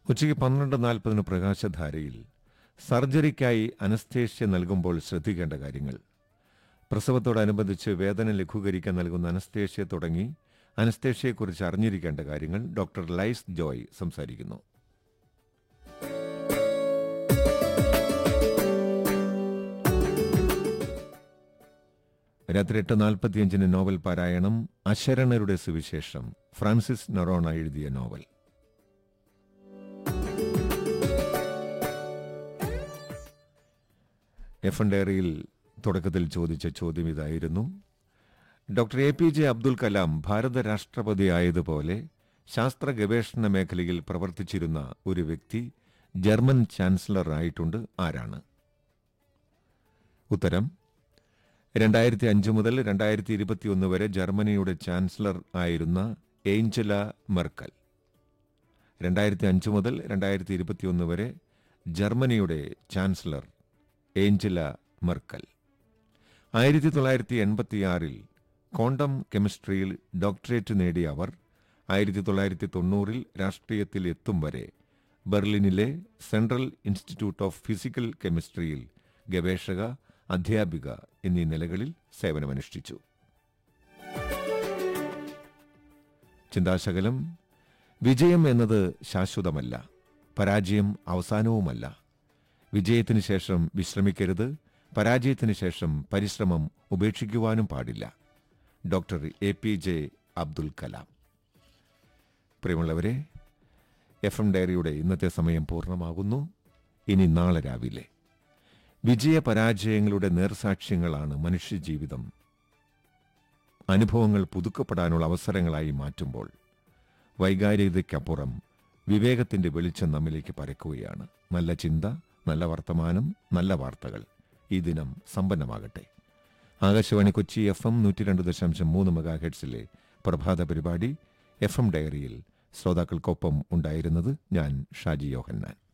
ഉച്ചയ്ക്ക് പന്ത്രണ്ട് നാൽപ്പതിന് പ്രകാശധാരയിൽ സർജറിക്കായി അനസ്തേഷ്യ നൽകുമ്പോൾ ശ്രദ്ധിക്കേണ്ട കാര്യങ്ങൾ പ്രസവത്തോടനുബന്ധിച്ച് വേദന ലഘൂകരിക്കാൻ നൽകുന്ന അനസ്തേഷ്യ തുടങ്ങി അനസ്തേഷ്യയെക്കുറിച്ച് അറിഞ്ഞിരിക്കേണ്ട കാര്യങ്ങൾ ഡോക്ടർ ലൈസ് ജോയ് സംസാരിക്കുന്നു രാത്രി എട്ട് നാൽപ്പത്തിയഞ്ചിന് നോവൽ പാരായണം അശരണരുടെ സുവിശേഷം ഫ്രാൻസിസ് നൊറോണ എഴുതിയ നോവൽ എഫ് എൻ ഡയറിയിൽ തുടക്കത്തിൽ ചോദിച്ച ചോദ്യം ഇതായിരുന്നു doctor A P J Abdul Kalam ഭാരത രാഷ്ട്രപതിയായതുപോലെ ശാസ്ത്ര ഗവേഷണ മേഖലയിൽ പ്രവർത്തിച്ചിരുന്ന ഒരു വ്യക്തി ജർമ്മൻ ചാൻസലർ ആയിട്ടുണ്ട് ആരാണ് ഉത്തരം രണ്ടായിരത്തി അഞ്ച് മുതൽ രണ്ടായിരത്തി ഇരുപത്തിയൊന്ന് വരെ ജർമ്മനിയുടെ ചാൻസലർ ആയിരുന്ന ഏഞ്ചല മെർക്കൽ രണ്ടായിരത്തി അഞ്ച് മുതൽ രണ്ടായിരത്തി ഇരുപത്തിയൊന്ന് വരെ ജർമ്മനിയുടെ ചാൻസലർ ഏഞ്ചല മെർക്കൽ ആയിരത്തി തൊള്ളായിരത്തി എൺപത്തിയാറിൽ ക്വാണ്ടം കെമിസ്ട്രിയിൽ ഡോക്ടറേറ്റ് നേടിയ അവർ ആയിരത്തി തൊള്ളായിരത്തി തൊണ്ണൂറിൽ രാഷ്ട്രീയത്തിൽ എത്തും വരെ ബെർലിനിലെ സെൻട്രൽ ഇൻസ്റ്റിറ്റ്യൂട്ട് ഓഫ് ഫിസിക്കൽ കെമിസ്ട്രിയിൽ ഗവേഷക അധ്യാപിക എന്നീ നിലകളിൽ സേവനമനുഷ്ഠിച്ചു ചിന്താശകലം വിജയം എന്നത് ശാശ്വതമല്ല പരാജയം അവസാനവുമല്ല വിജയത്തിന് ശേഷം വിശ്രമിക്കരുത് പരാജയത്തിന് ശേഷം പരിശ്രമം ഉപേക്ഷിക്കുവാനും പാടില്ല doctor A P J Abdul Kalam പ്രിയമുള്ളവരെ എഫ് എം ഡയറിയുടെ ഇന്നത്തെ സമയം പൂർണ്ണമാകുന്നു ഇനി നാളെ രാവിലെ വിജയപരാജയങ്ങളുടെ നേർസാക്ഷ്യങ്ങളാണ് മനുഷ്യജീവിതം അനുഭവങ്ങൾ പുതുക്കപ്പെടാനുള്ള അവസരങ്ങളായി മാറ്റുമ്പോൾ വൈകാരികതയ്ക്കപ്പുറം വിവേകത്തിന്റെ വെളിച്ചം നമ്മിലേക്ക് പരക്കുകയാണ് നല്ല ചിന്ത നല്ല വർത്തമാനം നല്ല വാർത്തകൾ ഈ ദിനം സമ്പന്നമാകട്ടെ ആകാശവാണി കൊച്ചി എഫ് എം നൂറ്റി രണ്ട് ദശാംശം മൂന്ന് മെഗാ ഹെഡ്സിലെ പ്രഭാത പരിപാടി എഫ് എം ഡയറിയിൽ ശ്രോതാക്കൾക്കൊപ്പം ഉണ്ടായിരുന്നത് ഞാൻ ഷാജി യോഹന്നാൻ